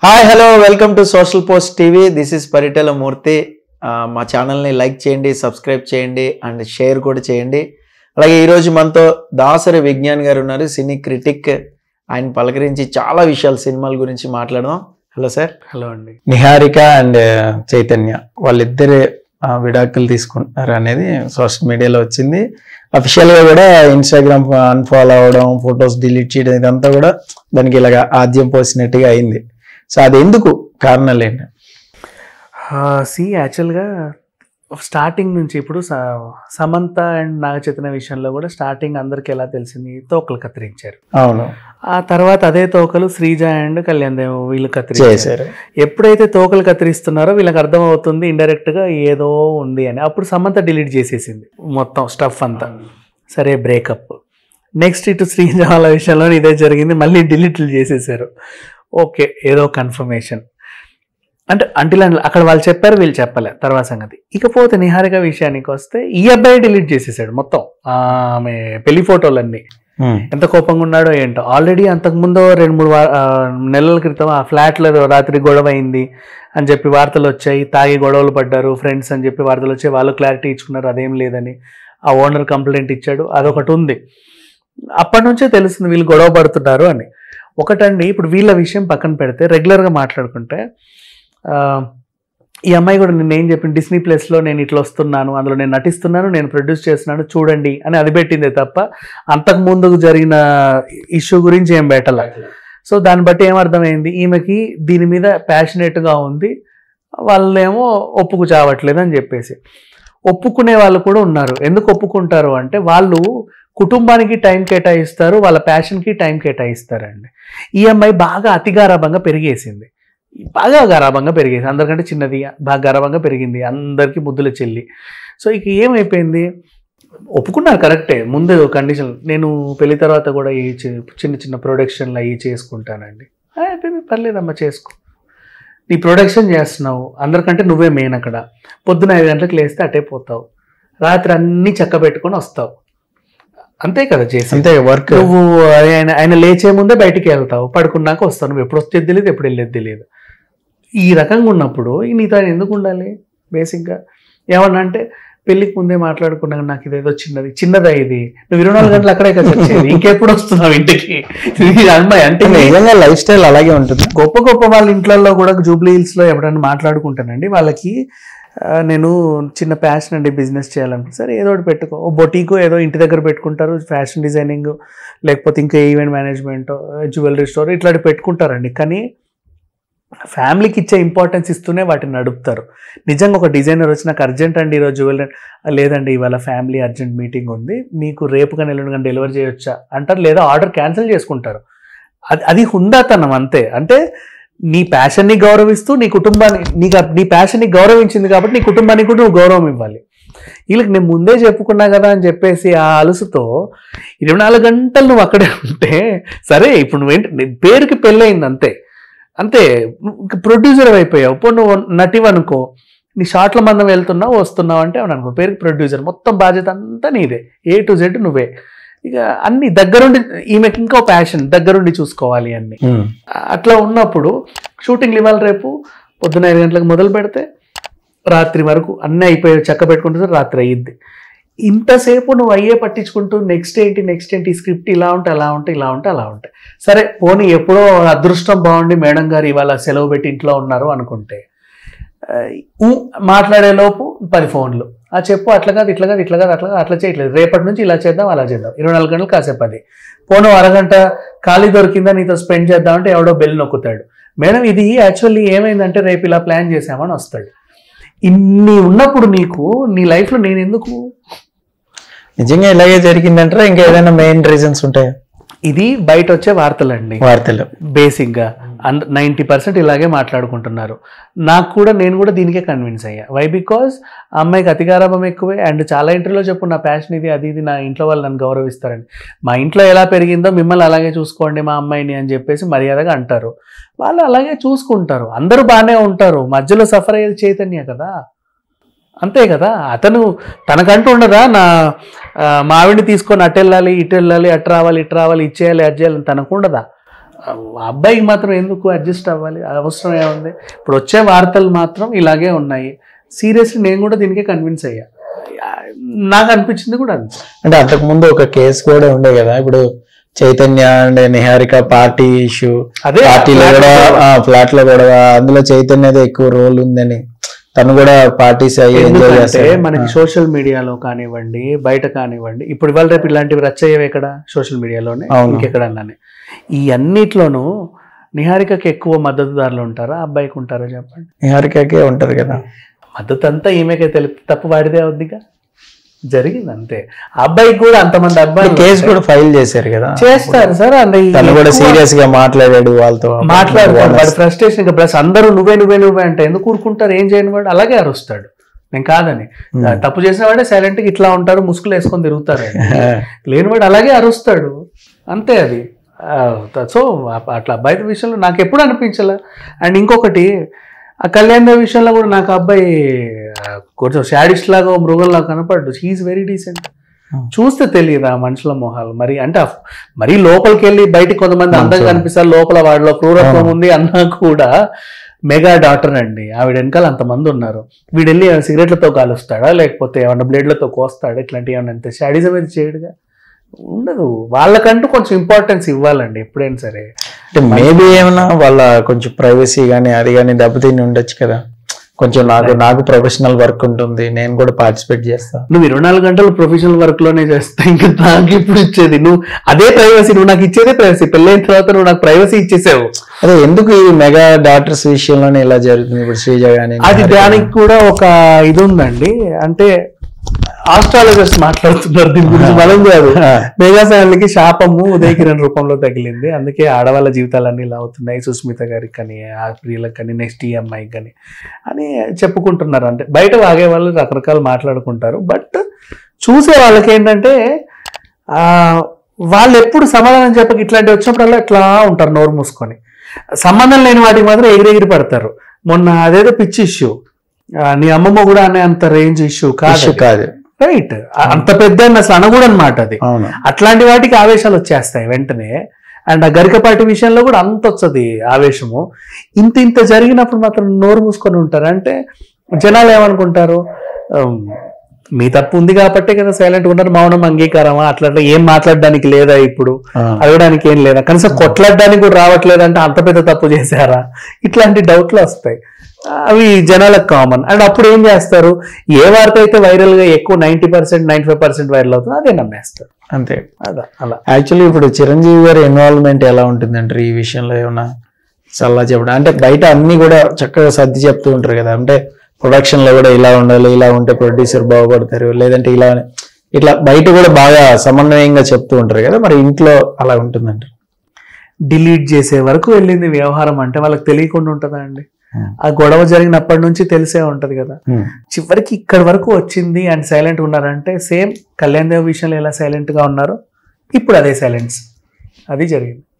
Hi hello welcome to social post TV this is Paritala Murthy ఆ, మా ఛానల్ని లైక్ చేయండి సబ్స్క్రైబ్ చేయండి అండ్ షేర్ కూడా చేయండి అలాగే ఈరోజు మనతో దాసరి విజ్ఞాన్ గారు ఉన్నారు సినీ క్రిటిక్ ఆయన పలకరించి చాలా విషయాలు సినిమాల గురించి మాట్లాడదాం హలో సార్ హలో అండి నిహారిక అండ్ చైతన్య వాళ్ళిద్దరే ఆ, విడాకులు తీసుకుంటున్నారు అనేది సోషల్ మీడియాలో వచ్చింది అఫిషియల్గా కూడా ఇన్స్టాగ్రామ్ అన్ఫాలో అవడం ఫొటోస్ డిలీట్ చేయడం ఇదంతా కూడా దానికి ఇలాగ ఆద్యం పోసినట్టుగా అయింది సో అది ఎందుకు కారణాలు ఏంటి సి యాక్చువల్గా స్టార్టింగ్ నుంచి ఇప్పుడు స- సమంత అండ్ నాగ చైతన్య విషయంలో కూడా స్టార్టింగ్ అందరికి ఎలా తెలిసింది తోకలు కత్తిరించారు అవును ఆ తర్వాత అదే తోకలు శ్రీజ అండ్ కళ్యాణ్ దేవ్ వీళ్ళు కత్తిరించారు చేశారు ఎప్పుడైతే తోకలు కత్తిరిస్తున్నారో వీళ్ళకి అర్థం అవుతుంది ఇండైరెక్ట్ గా ఏదో ఉంది అని అప్పుడు సమంత డిలీట్ చేసేసింది మొత్తం స్టఫ్ అంతా సరే బ్రేకప్ నెక్స్ట్ ఇటు శ్రీజ వాళ్ళ విషయంలో ఇదే జరిగింది మళ్ళీ డిలీట్లు చేసేసారు ఓకే ఏదో కన్ఫర్మేషన్ అంటే అంటిల్ అండ్ అక్కడ వాళ్ళు చెప్పారు వీళ్ళు చెప్పలే తర్వాత సంగతి ఇకపోతే నిహారిక విషయానికి వస్తే ఈ అబ్బాయి డిలీట్ చేసేసాడు మొత్తం ఆమె పెళ్లి ఫోటోలన్నీ ఎంత కోపంగా ఉన్నాడో ఏంటో ఆల్రెడీ అంతకుముందు రెండు మూడు వా- ఆ, నెలల క్రితం ఆ ఫ్లాట్లో రాత్రి గొడవ అయింది అని చెప్పి వార్తలు వచ్చాయి తాగి గొడవలు పడ్డారు ఫ్రెండ్స్ అని చెప్పి వార్తలు వచ్చాయి వాళ్ళు క్లారిటీ ఇచ్చుకున్నారు అదేం లేదని ఆ ఓనర్ కంప్లైంట్ ఇచ్చాడు అదొకటి ఉంది అప్పటి నుంచే తెలుస్తుంది వీళ్ళు గొడవ పడుతున్నారు అని ఒకటండి ఇప్పుడు వీళ్ళ విషయం పక్కన పెడితే రెగ్యులర్గా మాట్లాడుకుంటే ఆ, ఈ అమ్మాయి కూడా నేను ఏం చెప్పింది డిస్నీ ప్లస్లో నేను ఇట్లా వస్తున్నాను అందులో నేను నటిస్తున్నాను నేను ప్రొడ్యూస్ చేస్తున్నాను చూడండి అని అది పెట్టిందే తప్ప అంతకు ముందు జరిగిన ఇష్యూ గురించి ఏం పెట్టాల సో దాన్ని బట్టి ఏమర్థమైంది ఈమెకి దీని మీద ప్యాషనేట్గా ఉంది వాళ్ళేమో ఒప్పుకు చావట్లేదు అని చెప్పేసి ఒప్పుకునే వాళ్ళు కూడా ఉన్నారు ఎందుకు ఒప్పుకుంటారు అంటే వాళ్ళు కుటుంబానికి టైం కేటాయిస్తారు వాళ్ళ ప్యాషన్కి టైం కేటాయిస్తారండి ఈ అమ్మాయి బాగా అతి గారాభంగా పెరిగేసింది బాగా గారాభంగా పెరిగేసి అందరికంటే చిన్నది బాగా గారాభంగా పెరిగింది అందరికీ ముద్దుల చెల్లి సో ఇక ఏమైపోయింది ఒప్పుకున్నారు కరెక్టే ముందు కండిషన్ నేను పెళ్లి తర్వాత కూడా ఈ చి- చిన్న చిన్న ప్రొడక్షన్లు అవి చేసుకుంటానండి "ఆ, అయిపోయింది పర్లేదమ్మా చేసుకో నీ ప్రొడక్షన్ చేస్తున్నావు అందరికంటే నువ్వే మెయిన్ అక్కడ పొద్దున ఐదు గంటలకు లేస్తే అటే పోతావు రాత్రి అన్నీ చక్క పెట్టుకొని వస్తావు అంతే కదా చేసి అంతే వర్క్ నువ్వు ఆయన ఆయన లేచే ముందే బయటికి వెళ్తావు పడుకున్నాక వస్తావు నువ్వు ఎప్పుడు వచ్చేది తెలియదు ఎప్పుడు వెళ్ళేది తెలియదు ఈ రకంగా ఉన్నప్పుడు ఈ నీతో ఆయన ఎందుకు ఉండాలి బేసిక్గా ఏమన్నా అంటే పెళ్ళికి ముందే మాట్లాడుకున్నాక నాకు ఇదేదో చిన్నది చిన్నదా ఇది నువ్వు ఇరవై నాలుగు గంటలు అక్కడే కదా వచ్చేది ఇంకెప్పుడు వస్తున్నావు ఇంటికి ఈ అమ్మాయి అంటే నిజంగా లైఫ్ స్టైల్ అలాగే ఉంటుంది గొప్ప గొప్ప వాళ్ళ ఇంట్లలో కూడా జూబ్లీ హిల్స్ లో ఎప్పుడైనా మాట్లాడుకుంటానండి వాళ్ళకి ఆ, నేను చిన్న ప్యాషన్ అండి బిజినెస్ చేయాలనుకుంటే సరే ఏదో ఒకటి పెట్టుకో ఓ బొటీకు ఏదో ఇంటి దగ్గర పెట్టుకుంటారు ఫ్యాషన్ డిజైనింగ్ లేకపోతే ఇంకా ఈవెంట్ మేనేజ్మెంట్ జ్యువెలరీ స్టోర్ ఇట్లాంటి పెట్టుకుంటారండి కానీ ఫ్యామిలీకి ఇచ్చే ఇంపార్టెన్స్ ఇస్తూనే వాటిని నడుపుతారు నిజంగా ఒక డిజైనర్ వచ్చి నాకు అర్జెంట్ అండి ఈరోజు జ్యువెలరీ లేదండి ఇవాళ ఫ్యామిలీ అర్జెంట్ మీటింగ్ ఉంది మీకు రేపు కానీ ఎల్లుండి కానీ డెలివరీ చేయొచ్చా అంటారు లేదా ఆర్డర్ క్యాన్సిల్ చేసుకుంటారు అది అది హుందాతనం అంతే అంటే నీ ప్యాషన్ని గౌరవిస్తూ నీ కుటుంబాన్ని నీకు ఆ- నీ ప్యాషన్ని గౌరవించింది కాబట్టి నీ కుటుంబానికి కూడా నువ్వు గౌరవం ఇవ్వాలి వీళ్ళకి నేను ముందే చెప్పుకున్నా కదా అని చెప్పేసి ఆ అలుసుతో ఇరవై నాలుగు గంటలు నువ్వు అక్కడే ఉంటే సరే ఇప్పుడు నువ్వేంటి నీ పేరుకి పెళ్ళయింది అంతే అంతే ప్రొడ్యూసర్ అయిపోయావు ఇప్పుడు నువ్వు నటివనుకో నీ షార్ట్ల మందం వెళ్తున్నావు వస్తున్నావు అంటే అవును అనుకో పేరుకి ప్రొడ్యూసర్ మొత్తం బాధ్యత అంతా నీదే ఏ టు జెడ్ నువ్వే ఇక అన్ని దగ్గరుండి ఈమెకి ఇంకో ప్యాషన్ దగ్గరుండి చూసుకోవాలి అన్ని అట్లా ఉన్నప్పుడు షూటింగ్లు ఇవ్వాలి రేపు పొద్దున ఐదు గంటలకు మొదలు పెడితే రాత్రి వరకు అన్నీ అయిపోయి చక్క పెట్టుకుంటే రాత్రి అయ్యిద్ది ఇంతసేపు నువ్వు అయ్యే పట్టించుకుంటూ నెక్స్ట్ ఏంటి నెక్స్ట్ ఏంటి స్క్రిప్ట్ ఇలా ఉంటే అలా ఉంటే ఇలా ఉంటే అలా ఉంటాయి సరే పోనీ ఎప్పుడో అదృష్టం బాగుండి మేడం గారు ఇవాళ సెలవు పెట్టి ఇంట్లో ఉన్నారు అనుకుంటే ఆ, ఊ మాట్లాడే లోపు పది ఫోన్లు ఆ చెప్పు అట్లా కాదు ఇట్లా కాదు ఇట్లా కాదు అట్లా కాదు అట్లా చేయట్లేదు రేపటి నుంచి ఇలా చేద్దాం అలా చేద్దాం ఇరవై నాలుగు గంటలు కాసేపు అది పోను అరగంట ఖాళీ దొరికిందా నీతో స్పెండ్ చేద్దాం అంటే ఎవడో బెల్ నొక్కుతాడు మేడం ఇది యాక్చువల్లీ ఏమైందంటే రేపు ఇలా ప్లాన్ చేసామని వస్తాడు ఇన్ని ఉన్నప్పుడు నీకు నీ లైఫ్లో నేను ఎందుకు నిజంగా ఇలాగే జరిగిందంటారా ఇంకా ఏదైనా మెయిన్ రీజన్స్ ఉంటాయా ఇది బయట వచ్చే వార్తలండి వార్తలు బేసిక్గా అంద నైంటీ పర్సెంట్ ఇలాగే మాట్లాడుకుంటున్నారు నాకు కూడా నేను కూడా దీనికే కన్విన్స్ అయ్యా వై బికాజ్ అమ్మాయికి అతిగారాభం ఎక్కువే అండ్ చాలా ఇంటర్లో చెప్పు నా ప్యాషన్ ఇది అది ఇది నా ఇంట్లో వాళ్ళు నన్ను గౌరవిస్తారని మా ఇంట్లో ఎలా పెరిగిందో మిమ్మల్ని అలాగే చూసుకోండి మా అమ్మాయిని అని చెప్పేసి మర్యాదగా అంటారు వాళ్ళు అలాగే చూసుకుంటారు అందరూ బాగానే ఉంటారు మధ్యలో సఫర్ అయ్యేది చైతన్య కదా అంతే కదా అతను తనకంటూ ఉండదా నా ఆ, మా ఆవిడని తీసుకొని అటు వెళ్ళాలి ఇటు వెళ్ళాలి అటు రావాలి ఇటు రావాలి ఇచ్చేయాలి అది చేయాలి అని తనకు ఉండదా ఆ అబ్బాయికి మాత్రం ఎందుకు అడ్జస్ట్ అవ్వాలి అవసరం ఏముంది ఇప్పుడు వచ్చే వార్తలు మాత్రం ఇలాగే ఉన్నాయి సీరియస్లీ నేను కూడా దీనికే కన్విన్స్ అయ్యా నాకు అనిపించింది కూడా అంతే అంటే అంతకు ముందు ఒక కేసు కూడా ఉండే కదా ఇప్పుడు Chaitanya and Niharika party issue అదే పార్టీలో కూడా ఫ్లాట్ లో కూడా అందులో చైతన్యది ఎక్కువ రోల్ ఉందని తను కూడా పార్టీస్ అయ్యి ఎంజాయ్ ఎందుకంటే చేస్తాడు మనకి సోషల్ మీడియాలో కానివ్వండి బయట కానివ్వండి ఇప్పుడు ఇవాళ రేపు ఇలాంటివి రచ్చయ్యేవి ఎక్కడ సోషల్ మీడియాలోనే అవును. ఇంకెక్కడన్నానే ఈ అన్నిట్లోనూ నిహారికకి ఎక్కువ మద్దతుదారులు ఉంటారా అబ్బాయికి ఉంటారా చెప్పండి నిహారికకే ఉంటది కదా మద్దతు అంతా ఈమెకే తెలుపు తప్పు వాడిదే అవుద్దిగా జరిగింది అంతే ఆ అబ్బాయికి కూడా అంతమంది అబ్బాయిలు కేసు కూడా ఫైల్ చేశారు కదా చేస్తారు సార్ అంటే ఈ తను కూడా ఎక్కువ సీరియస్ గా మాట్లాడాడు వాళ్ళతో మాట్లాడతాడు వాడు ఫ్రస్ట్రేషన్ ఇంకా ప్లస్ అందరూ నువ్వే నువ్వే నువ్వే అంటే ఎందుకు ఊరుకుంటారు ఏం చేయని వాడు అలాగే అరుస్తాడు నేను కాదని Hmm. తప్పు చేసిన వాడే సైలెంట్ గా ఇట్లా ఉంటారు ముసుగులు వేసుకొని తిరుగుతారు లేనివాడు అలాగే అరుస్తాడు అంతే అది సో అట్లా అబ్బాయి విషయంలో నాకు ఎప్పుడు అనిపించలే అండ్ ఇంకొకటి ఆ కళ్యాణ్ దేవ్ విషయంలో కూడా నాకు ఆ అబ్బాయి ఆ, కొంచెం శాడిస్ట్ లాగా మృగంలా కనపడ్డు హీఈస్ వెరీ డీసెంట్ Hmm. చూస్తే తెలియదు ఆ మనుషుల మొహాలు మరి అంటే ఆ- మరీ లోపలికి వెళ్ళి బయటికి కొంతమంది అందంగా మంచోడు. కనిపిస్తారు లోపల వాడిలో క్రూరత్వం అవును. ఉంది అన్నా కూడా మెగా డాక్టర్ అండి ఆవిడ వెనకాల అంతమంది ఉన్నారు వీడు వెళ్ళి సిగరెట్లతో కాలుస్తాడా లేకపోతే ఏమన్నా బ్లేడ్లతో కోస్తాడా ఇట్లాంటివి ఏమన్నా అంతే షాడిజం అయితే చేయడుగా ఉండదు వాళ్ళకంటూ కొంచెం ఇంపార్టెన్స్ ఇవ్వాలండి ఎప్పుడైనా సరే అంటే మేబీ ఏమన్నా వాళ్ళ కొంచెం ప్రైవసీ కానీ అది కానీ దెబ్బతిని ఉండొచ్చు కదా కొంచెం నాకు నాకు ప్రొఫెషనల్ వర్క్ ఉంటుంది నేను కూడా పార్టిసిపేట్ చేస్తా నువ్వు ఇరవై నాలుగు గంటలు ప్రొఫెషనల్ వర్క్ లోనే చేస్తా ఇంకా నాకు ఇప్పుడు ఇచ్చేది నువ్వు అదే ప్రైవసీ నువ్వు నాకు ఇచ్చేదే ప్రైవసీ పెళ్ళైన తర్వాత నువ్వు నాకు ప్రైవసీ ఇచ్చేసావు అదే ఎందుకు ఈ మెగా డాక్టర్స్ విషయంలోనే ఇలా జరుగుతుంది ఇప్పుడు శ్రీజ కానీ అది దానికి కూడా ఒక ఇది ఉందండి అంటే ఆస్ట్రాలజర్స్ మాట్లాడుతున్నారు దీని గురించి మనం కాదు మెగా ఫ్యామిలీకి శాపము ఉదయ కిరణ్ రూపంలో తగిలింది అందుకే ఆడవాళ్ళ జీవితాలన్నీ ఇలా అవుతున్నాయి సుస్మిత గారికి కానీ ఆ ప్రియులకు కానీ నెక్స్ట్ ఈ అమ్మాయికి కానీ అని చెప్పుకుంటున్నారు అంటే బయట వాగే వాళ్ళు రకరకాలు మాట్లాడుకుంటారు బట్ చూసే వాళ్ళకి ఏంటంటే ఆ, వాళ్ళు ఎప్పుడు సమాధానం చెప్పక ఇట్లాంటివి వచ్చినప్పుడల్లా ఇట్లా ఉంటారు నోరు మూసుకొని సంబంధం లేని వాటికి మాత్రం ఎగిరెగిరి పడతారు మొన్న అదేదో పిచ్చి ఇష్యూ నీ అమ్మమ్మ కూడా అనే అంత రేంజ్ ఇష్యూ కాదు ఇష్యూ కాదు రైట్ అంత పెద్ద అసలు అనకూడదు అనమాట అది అవును అట్లాంటి వాటికి ఆవేశాలు వచ్చేస్తాయి వెంటనే అండ్ ఆ గరికపాటి విషయంలో కూడా అంత వస్తుంది ఆవేశము ఇంత ఇంత జరిగినప్పుడు మాత్రం నోరు మూసుకొని ఉంటారు అంటే జనాలు ఏమనుకుంటారు "ఉమ్, మీ తప్పు ఉంది కాబట్టే కదా సైలెంట్ ఉన్నారు మౌనం అంగీకారమా అట్లా అట్లా ఏం మాట్లాడడానికి లేదా ఇప్పుడు ఆ. అడగడానికి ఏం లేదా కనీసం కొట్లాడడానికి కూడా రావట్లేదంటే అంత పెద్ద తప్పు చేశారా ఇట్లాంటి డౌట్లు వస్తాయి అవి జనాలకు కామన్ అండ్ అప్పుడు ఏం చేస్తారు ఏ వార్త అయితే వైరల్ గా ఎక్కువ ninety percent ninety five percent viral అవుతుందో అదే నమ్మేస్తారు అంతే అదా అలా యాక్చువల్లీ ఇప్పుడు చిరంజీవి గారి ఇన్వాల్వ్మెంట్ ఎలా ఉంటుంది అంటారు ఈ విషయంలో ఏమన్నా సలహా చెప్పడం అంటే బయట అన్ని కూడా చక్కగా సర్ది చెప్తూ ఉంటారు కదా అంటే ప్రొడక్షన్ లో కూడా ఇలా ఉండాలి ఇలా ఉంటే ప్రొడ్యూసర్ బాగుపడతారు లేదంటే ఇలా అని. ఇట్లా బయట కూడా బాగా సమన్వయంగా చెప్తూ ఉంటారు కదా మరి ఇంట్లో అలా ఉంటుందంటారు డిలీట్ చేసే వరకు వెళ్ళింది వ్యవహారం అంటే వాళ్ళకి తెలియకుండా ఉంటుందా అండి ఆ గొడవ జరిగినప్పటి నుంచి తెలిసే ఉంటది కదా Hmm. చివరికి ఇక్కడ వరకు వచ్చింది అండ్ సైలెంట్ ఉన్నారంటే సేమ్ కళ్యాణ్ దేవ్ విషయంలో ఎలా సైలెంట్ గా ఉన్నారు ఇప్పుడు అదే సైలెన్స్ అది జరిగింది